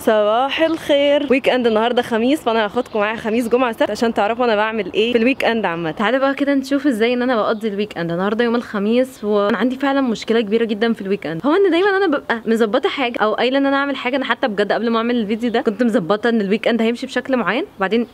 صباح الخير ويك اند النهارده خميس فانا هاخدكم معايا خميس جمعه سبت عشان تعرفوا انا بعمل ايه في الويك اند عامه تعالوا بقى كده نشوف ازاي ان انا بقضي الويك اند النهارده يوم الخميس وانا عندي فعلا مشكله كبيره جدا في الويك اند هو ان دايما انا ببقى مظبطه حاجه او قايله ان انا اعمل حاجه انا حتى بجد قبل ما اعمل الفيديو ده كنت مظبطه ان الويك اند هيمشي بشكل معين وبعدين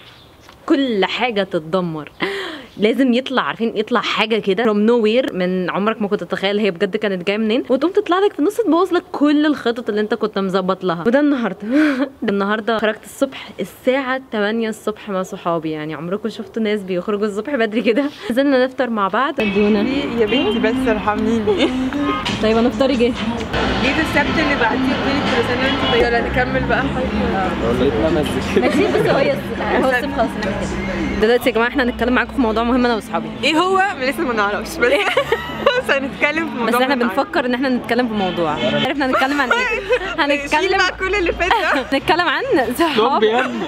كل حاجه تتدمر لازم يطلع عارفين يطلع حاجه كده from nowhere من عمرك ما كنت تتخيل هي بجد كانت جايه منين وتقوم تطلع لك في النص تبوظ لك كل الخطط اللي انت كنت مظبط لها وده النهارده النهارده خرجت الصبح الساعه 8 الصبح مع صحابي يعني عمركم شفتوا ناس بيخرجوا الصبح بدري كده نزلنا نفطر مع بعض ادونا يا بنتي بس ارحميني طيب انا افطاري جه جيت السبت اللي بعديه قلت لي كل سنه وانت طيبه يلا نكمل بقى ماشي بس هو هو الصبح خلاص نعمل كده دلوقتي يا جماعه احنا هنتكلم معاكم في موضوع مهم انا واصحابي ايه هو لسه ما نعرفش بس بس هنتكلم في موضوع بس احنا ما نعرفش. بنفكر ان احنا نتكلم في موضوع عرفنا هنتكلم عن ايه شيل هنتكلم بقى كل اللي فات ده هنتكلم عن صحاب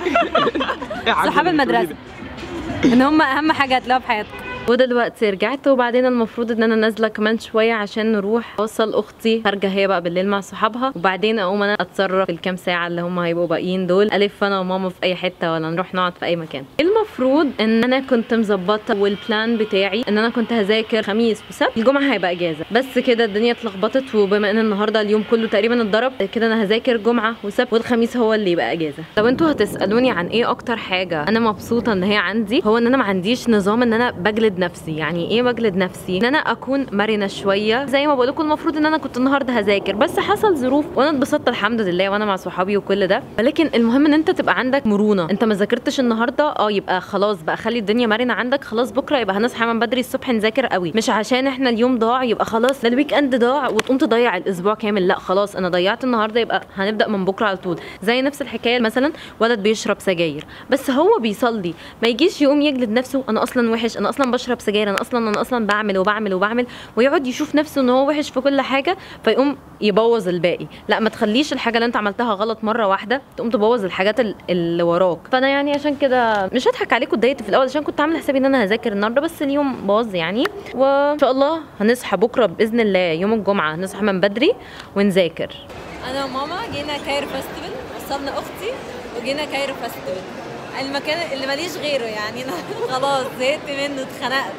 صحاب المدرسه ان هم اهم حاجه هتلاقوها في حياتكم ودلوقتي رجعت وبعدين المفروض ان انا نازله كمان شويه عشان نروح اوصل اختي خارجه هي بقى بالليل مع صحابها وبعدين اقوم انا اتصرف في الكام ساعه اللي هم هيبقوا باقيين دول الف انا وماما في اي حته ولا نروح نقعد في اي مكان المفروض ان انا كنت مظبطه والبلان بتاعي ان انا كنت هذاكر خميس وسبت الجمعه هيبقى اجازه بس كده الدنيا اتلخبطت وبما ان النهارده اليوم كله تقريبا اتضرب كده انا هذاكر جمعه وسبت والخميس هو اللي يبقى اجازه لو انتوا هتسالوني عن ايه اكتر حاجه انا مبسوطه ان هي عندي هو ان انا ما عنديش نظام ان انا بجلد نفسي يعني ايه بجلد نفسي ان انا اكون مرنه شويه زي ما بقول لكم المفروض ان انا كنت النهارده هذاكر بس حصل ظروف وانا اتبسطت الحمد لله وانا مع صحابي وكل ده ولكن المهم ان انت تبقى عندك مرونه انت ما ذاكرتش النهارده اه يبقى خلاص بقى خلي الدنيا مرنه عندك خلاص بكره يبقى هنصحى من بدري الصبح نذاكر قوي مش عشان احنا اليوم ضاع يبقى خلاص لا الويك اند ضاع وتقوم تضيع الاسبوع كامل لا خلاص انا ضيعت النهارده يبقى هنبدا من بكره على طول زي نفس الحكايه مثلا ولد بيشرب سجاير بس هو بيصلي ما يجيش يقوم يجلد نفسه انا اصلا وحش انا اصلا بشرب سجاير انا اصلا انا اصلا بعمل وبعمل وبعمل ويقعد يشوف نفسه ان هو وحش في كل حاجه فيقوم يبوظ الباقي لا ما تخليش الحاجه اللي انت عملتها غلط مره واحده تقوم تبوظ الحاجات ال- اللي وراك فانا يعني عشان كده مش هضحك عليكم اتضايقت في الاول عشان كنت عامله حسابي ان انا هذاكر النهارده بس اليوم باظ يعني وان شاء الله هنصحى بكره باذن الله يوم الجمعه هنصحى من بدري ونذاكر انا وماما جينا كايرو فيستيفال وصلنا اختي وجينا كايرو فيستيفال المكان اللي ماليش غيره يعني انا خلاص زهقت منه اتخنقت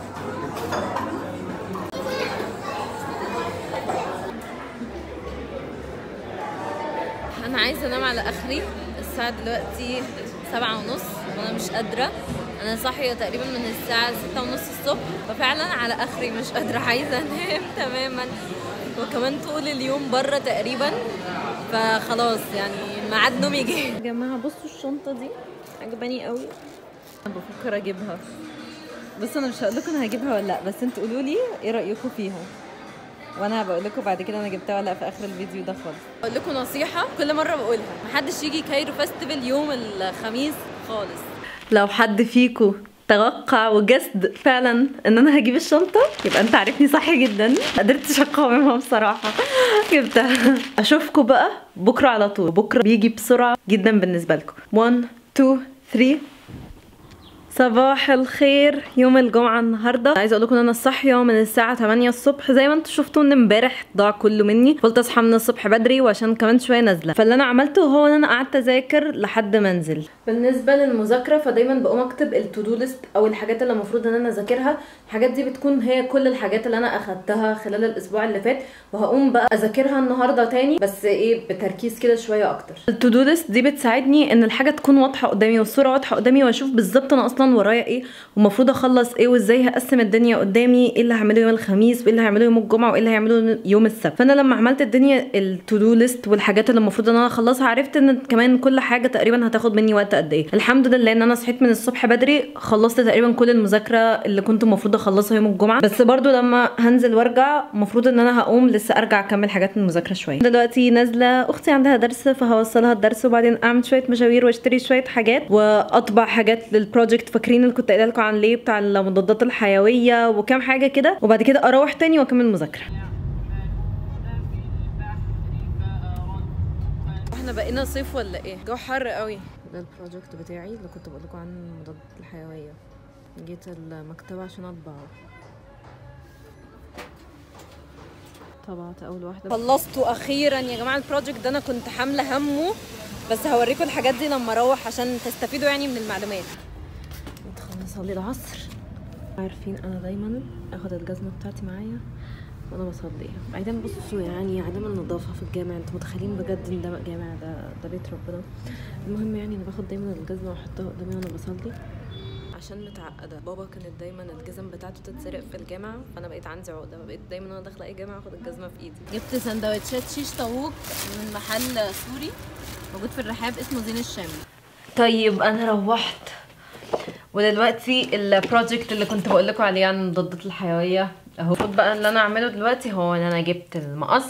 انا عايزه انام على اخري الساعه دلوقتي سبعة ونص وانا مش قادره انا صاحيه تقريبا من الساعه ستة ونص الصبح ففعلا على اخري مش قادره عايزه انام تماما وكمان طول اليوم بره تقريبا فخلاص يعني ميعاد نومي جه يا جماعه بصوا الشنطه دي عجباني قوي انا بفكر اجيبها بس انا مش هقول لكم انا هجيبها ولا لا بس انتوا قولوا لي ايه رايكم فيها وانا هبقول لكم بعد كده انا جبتها ولا لا في اخر الفيديو ده خالص اقول لكم نصيحه كل مره بقولها محدش يجي كايرو فيستيفال يوم الخميس خالص لو حد فيكو توقع وجسد فعلا ان انا هجيب الشنطه يبقى انت عارفني صح جدا ما قدرتش اقاومها بصراحه جبتها اشوفكم بقى بكره على طول بكره بيجي بسرعه جدا بالنسبه لكم 1 2 3 صباح الخير يوم الجمعة النهاردة عايزة اقول لكم ان انا صاحية من الساعة 8 الصبح زي ما انتم شفتوا ان امبارح ضاع كله مني قلت اصحى من الصبح بدري وعشان كمان شوية نازلة فاللي انا عملته هو ان انا قعدت اذاكر لحد ما انزل بالنسبة للمذاكرة فدايما بقوم اكتب التو دو ليست او الحاجات اللي المفروض ان انا اذاكرها الحاجات دي بتكون هي كل الحاجات اللي انا اخدتها خلال الاسبوع اللي فات وهقوم بقى اذاكرها النهارده تاني بس ايه بتركيز كده شويه اكتر التو دو ليست دي بتساعدني ان الحاجه تكون واضحه قدامي والصوره واضحه قدامي واشوف بالظبط انا اصلا ورايا ايه ومفروض اخلص ايه وازاي هقسم الدنيا قدامي ايه اللي هعمله يوم الخميس وايه اللي هعمله يوم الجمعه وايه اللي هعمله يوم السبت فانا لما عملت الدنيا التو دو ليست والحاجات اللي المفروض ان انا اخلصها عرفت ان كمان كل حاجه تقريبا هتاخد مني وقت قد ايه الحمد لله ان انا صحيت من الصبح بدري خلصت تقريبا كل المذاكره اللي كنت المفروض اخلصها يوم الجمعه بس برضو لما هنزل وارجع المفروض ان انا هقوم لسه ارجع اكمل حاجات من المذاكره شويه دلوقتي نازله اختي عندها درس فهوصلها الدرس وبعدين اعمل شويه مشاوير واشتري شويه حاجات واطبع حاجات للبروجكت فاكرين اللي كنت قايله لكم عن ليه بتاع المضادات الحيويه وكام حاجه كده وبعد كده اروح تاني واكمل مذاكره احنا بقينا صيف ولا ايه جو حر قوي ده البروجكت بتاعي اللي كنت بقول لكم عن المضادات الحيويه جيت المكتبه عشان اطبعه طبعت اول واحده خلصت اخيرا يا جماعه البروجكت ده انا كنت حامله همه بس هوريكم الحاجات دي لما اروح عشان تستفيدوا يعني من المعلومات ندخل نصلي العصر عارفين انا دايما اخد الجزمه بتاعتي معايا وانا بصلي بعدين بصوا يعني عدم النظافه في الجامع انتوا متخيلين بجد ان ده جامع ده ده بيت ربنا المهم يعني انا باخد دايما الجزمه واحطها قدامي وانا بصلي عشان متعقده بابا كانت دايما الجزم بتاعته تتسرق في الجامع فانا بقيت عندي عقده بقيت دايما وانا داخله اي جامع اخد الجزمه في ايدي جبت سندوتشات شيش طاووق من محل سوري موجود في الرحاب اسمه زين الشامي طيب انا روحت ودلوقتي البروجكت اللي كنت بقول لكم عليه عن المضادات الحيويه اهو المفروض بقى اللي انا اعمله دلوقتي هو ان انا جبت المقص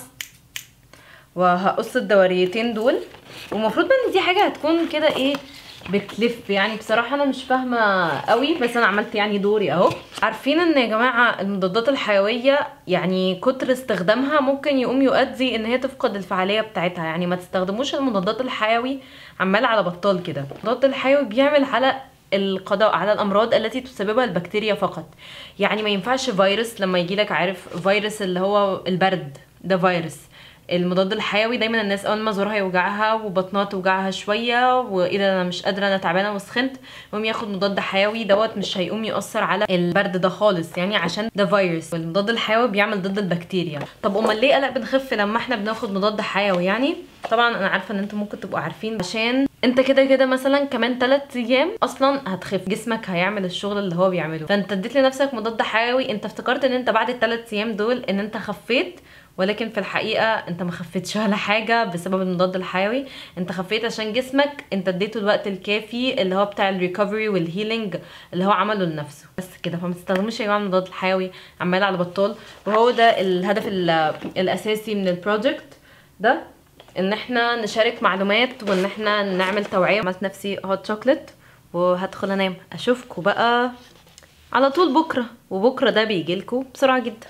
وهقص الدوريتين دول والمفروض بقى ان دي حاجه هتكون كده ايه بتلف يعني بصراحه انا مش فاهمه قوي بس انا عملت يعني دوري اهو عارفين ان يا جماعه المضادات الحيويه يعني كتر استخدامها ممكن يقوم يؤدي ان هي تفقد الفعاليه بتاعتها يعني ما تستخدموش المضادات الحيوي عمال على بطال كده المضاد الحيوي بيعمل على القضاء على الامراض التي تسببها البكتيريا فقط يعني ما ينفعش فيروس لما يجي لك عارف فيروس اللي هو البرد ده فيروس المضاد الحيوي دايما الناس اول ما زورها يوجعها وبطنها توجعها شويه وايه ده انا مش قادره انا تعبانه وسخنت يقوم ياخد مضاد حيوي دوت مش هيقوم ياثر على البرد ده خالص يعني عشان ده فيروس والمضاد الحيوي بيعمل ضد البكتيريا طب امال ليه قلق بنخف لما احنا بناخد مضاد حيوي يعني طبعا انا عارفه ان انتم ممكن تبقوا عارفين عشان انت كده كده مثلا كمان 3 ايام اصلا هتخف جسمك هيعمل الشغل اللي هو بيعمله فانت اديت لنفسك مضاد حيوي انت افتكرت ان انت بعد الثلاث ايام دول ان انت خفيت ولكن في الحقيقه انت ما خفيتش ولا حاجه بسبب المضاد الحيوي انت خفيت عشان جسمك انت اديته الوقت الكافي اللي هو بتاع الريكفري والهيلينج اللي هو عمله لنفسه بس كده فما تستخدموش يا جماعه المضاد الحيوي عمال على بطال وهو ده الهدف ال- الاساسي من البروجكت ده ان احنا نشارك معلومات وان احنا نعمل توعيه عملت نفسي هوت شوكليت وهدخل انام اشوفكم بقى على طول بكره وبكره ده بيجي لكم بسرعه جدا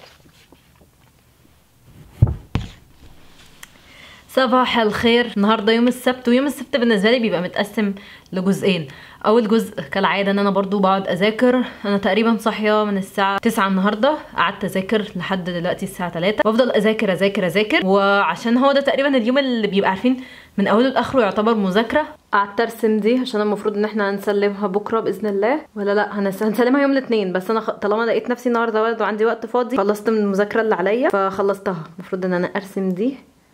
صباح الخير النهارده يوم السبت ويوم السبت بالنسبه لي بيبقى متقسم لجزئين اول جزء كالعاده ان انا برضو بقعد اذاكر انا تقريبا صاحيه من الساعه 9 النهارده قعدت اذاكر لحد دلوقتي الساعه 3 بفضل اذاكر اذاكر اذاكر وعشان هو ده تقريبا اليوم اللي بيبقى عارفين من اوله لاخره يعتبر مذاكره قعدت ارسم دي عشان المفروض ان احنا هنسلمها بكره باذن الله ولا لا هنس- هنسلمها يوم الاثنين بس انا خ- طالما لقيت نفسي النهارده برضه عندي وقت فاضي خلصت من المذاكره اللي عليا فخلصتها المفروض ان انا ارسم دي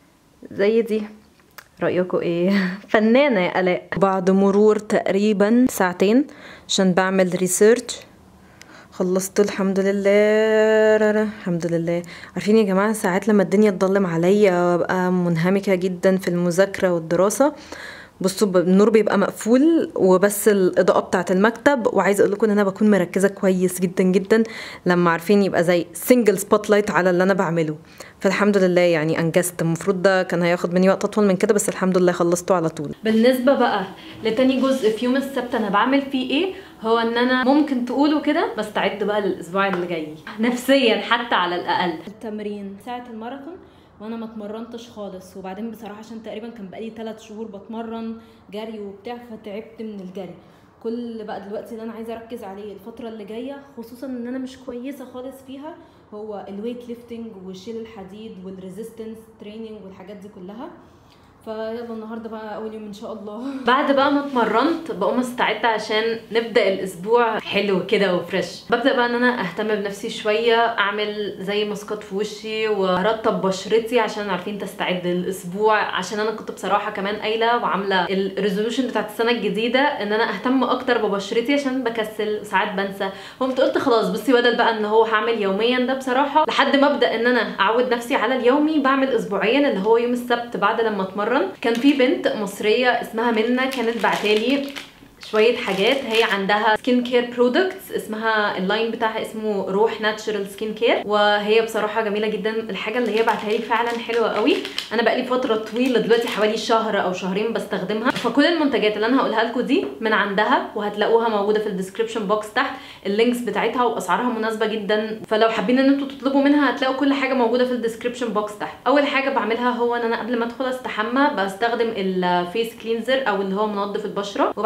زي دي رأيكم ايه؟ فنانة يا آلاء بعد مرور تقريبا ساعتين عشان بعمل ريسيرش خلصت الحمد لله را- را- الحمد لله عارفين يا جماعة ساعات لما الدنيا تضلم عليا وابقى منهمكة جدا في المذاكرة والدراسة بصوا ب- النور بيبقى مقفول وبس الإضاءة بتاعة المكتب وعايزة أقول لكم إن أنا بكون مركزة كويس جدا جدا لما عارفين يبقى زي سنجل سبوت لايت على اللي أنا بعمله فالحمد لله يعني أنجزت المفروض ده كان هياخد مني وقت أطول من كده بس الحمد لله خلصته على طول بالنسبة بقى لتاني جزء في يوم السبت أنا بعمل فيه إيه هو ان انا ممكن تقولوا كده بستعد بقى للاسبوع اللي جاي نفسيا حتى على الاقل التمرين ساعه الماراثون وانا ما اتمرنتش خالص وبعدين بصراحه عشان تقريبا كان بقالي 3 شهور بتمرن جري وبتاع فتعبت من الجري كل بقى دلوقتي اللي انا عايزه اركز عليه الفتره اللي جايه خصوصا ان انا مش كويسه خالص فيها هو الويت ليفتنج وشيل الحديد والريزيستنس تريننج والحاجات دي كلها فيلا النهارده بقى اول يوم ان شاء الله بعد بقى ما اتمرنت بقوم استعد عشان نبدا الاسبوع حلو كده وفريش ببدا بقى ان انا اهتم بنفسي شويه اعمل زي ماسكات في وشي وارطب بشرتي عشان عارفين تستعد للاسبوع عشان انا كنت بصراحه كمان قايله وعامله الريزولوشن بتاعت السنه الجديده ان انا اهتم اكتر ببشرتي عشان بكسل وساعات بنسى قمت قلت خلاص بصي بدل بقى ان هو هعمل يوميا ده بصراحه لحد ما ابدا ان انا اعود نفسي على اليومي بعمل اسبوعيا اللي هو يوم السبت بعد لما اتمرن كان في بنت مصريه اسمها منى كانت بعتالي شويه حاجات هي عندها سكين كير برودكتس اسمها اللاين بتاعها اسمه روح ناتشرال سكين كير وهي بصراحه جميله جدا الحاجه اللي هي بعتها لي فعلا حلوه قوي انا بقالي فتره طويله دلوقتي حوالي شهر او شهرين بستخدمها فكل المنتجات اللي انا هقولها لكم دي من عندها وهتلاقوها موجوده في الديسكربشن بوكس تحت اللينكس بتاعتها واسعارها مناسبه جدا فلو حابين ان انتوا تطلبوا منها هتلاقوا كل حاجه موجوده في الديسكربشن بوكس تحت اول حاجه بعملها هو ان انا قبل ما ادخل استحمى بستخدم الفيس كلينزر او اللي هو منظف البشره وبعد كده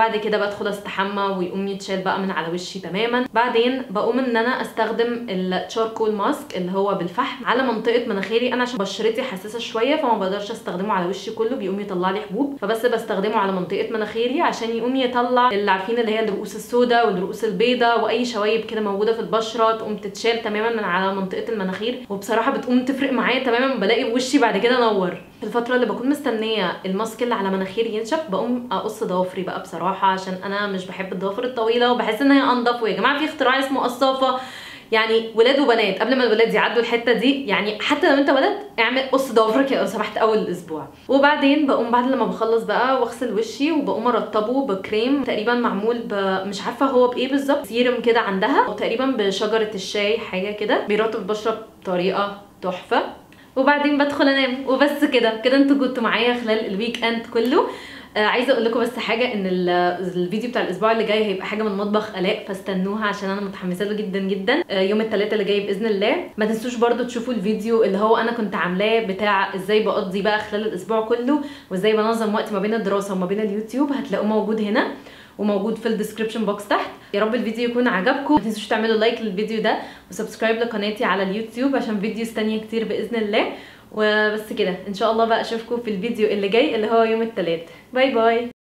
بدخل استحمى ويقوم يتشال بقى من على وشي تماما بعدين بقوم ان انا استخدم التشاركول ماسك اللي هو بالفحم على منطقه مناخيري انا عشان بشرتي حساسه شويه فما بقدرش استخدمه على وشي كله بيقوم يطلع لي حبوب فبس بستخدمه على منطقه مناخيري عشان يقوم يطلع اللي عارفين اللي هي الرؤوس السوداء والرؤوس البيضاء واي شوايب كده موجوده في البشره تقوم تتشال تماما من على منطقه المناخير وبصراحه بتقوم تفرق معايا تماما بلاقي وشي بعد كده نور في الفتره اللي بكون مستنيه الماسك اللي على مناخيري ينشف بقوم اقص ضوافري بقى بصراحه عشان انا مش بحب الضوافر الطويله وبحس ان هي انضف ويا جماعه في اختراع اسمه قصافه يعني ولاد وبنات قبل ما الولاد يعدوا الحته دي يعني حتى لو انت ولد اعمل قص ضوافرك لو سمحت اول اسبوع وبعدين بقوم بعد لما بخلص بقى واغسل وشي وبقوم ارطبه بكريم تقريبا معمول ب... مش عارفه هو بايه بالظبط سيرم كده عندها وتقريبا بشجره الشاي حاجه كده بيرطب البشره بطريقه تحفه وبعدين بدخل انام وبس كده كده انتوا كنتوا معايا خلال الويك اند كله آه عايزه اقول لكم بس حاجه ان ال- الفيديو بتاع الاسبوع اللي جاي هيبقى حاجه من مطبخ الاء فاستنوها عشان انا متحمسه له جدا جدا آه يوم الثلاثاء اللي جاي باذن الله ما تنسوش برضو تشوفوا الفيديو اللي هو انا كنت عاملاه بتاع ازاي بقضي بقى خلال الاسبوع كله وازاي بنظم وقت ما بين الدراسه وما بين اليوتيوب هتلاقوه موجود هنا وموجود في الديسكربشن بوكس تحت يا رب الفيديو يكون عجبكم ما تنسوش تعملوا لايك للفيديو ده وسبسكرايب لقناتي على اليوتيوب عشان فيديوز تانية كتير باذن الله وبس كده ان شاء الله بقى اشوفكم في الفيديو اللي جاي اللي هو يوم الثلاث باي باي